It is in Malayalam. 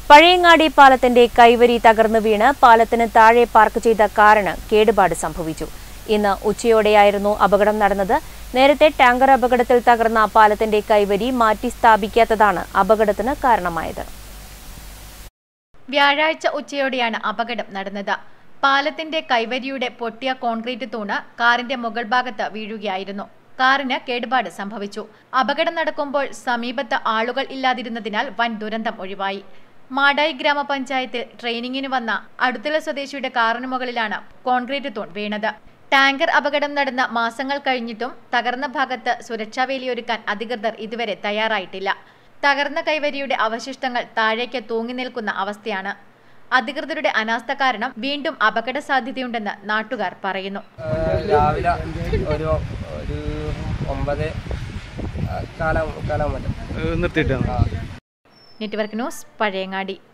പഴയങ്ങാടി പാലത്തിന്റെ കൈവരി തകർന്നു വീണ് പാലത്തിന് താഴെ പാർക്ക് ചെയ്ത കാറിന് കേടുപാട് സംഭവിച്ചു ഇന്ന് ഉച്ചയോടെയായിരുന്നു അപകടം നടന്നത് നേരത്തെ ടാങ്കർ അപകടത്തിൽ തകർന്ന പാലത്തിന്റെ കൈവരി മാറ്റി സ്ഥാപിക്കാത്തതാണ് അപകടത്തിന് കാരണമായത് വ്യാഴാഴ്ച ഉച്ചയോടെയാണ് അപകടം നടന്നത് പാലത്തിന്റെ കൈവരിയുടെ പൊട്ടിയ കോൺക്രീറ്റ് തൂണ് കാറിന്റെ മുകൾ ഭാഗത്ത് വീഴുകയായിരുന്നു കാറിന് കേടുപാട് സംഭവിച്ചു അപകടം നടക്കുമ്പോൾ സമീപത്ത് ആളുകൾ ഇല്ലാതിരുന്നതിനാൽ വൻ ദുരന്തം ഒഴിവായി മാടായി ഗ്രാമപഞ്ചായത്തിൽ ട്രെയിനിങ്ങിന് വന്ന അടുത്തുള്ള സ്വദേശിയുടെ കാറിന് മുകളിലാണ് കോൺക്രീറ്റ് തൂൺ വീണത് ടാങ്കർ അപകടം നടന്ന മാസങ്ങൾ കഴിഞ്ഞിട്ടും തകർന്ന ഭാഗത്ത് സുരക്ഷാ വേലിയൊരുക്കാൻ അധികൃതർ ഇതുവരെ തയ്യാറായിട്ടില്ല തകർന്ന കൈവരിയുടെ അവശിഷ്ടങ്ങൾ താഴേക്ക് തൂങ്ങി നിൽക്കുന്ന അവസ്ഥയാണ് അധികൃതരുടെ അനാസ്ഥ കാരണം വീണ്ടും അപകട സാധ്യതയുണ്ടെന്ന് നാട്ടുകാർ പറയുന്നു ഏഹ് രാവിലെ ഒരു ഒരു ഒമ്പത് കാലം കാലം മറ്റും നിർത്തിയിട്ടാണ് നെറ്റ്വർക്ക് ന്യൂസ് പഴയങ്ങാടി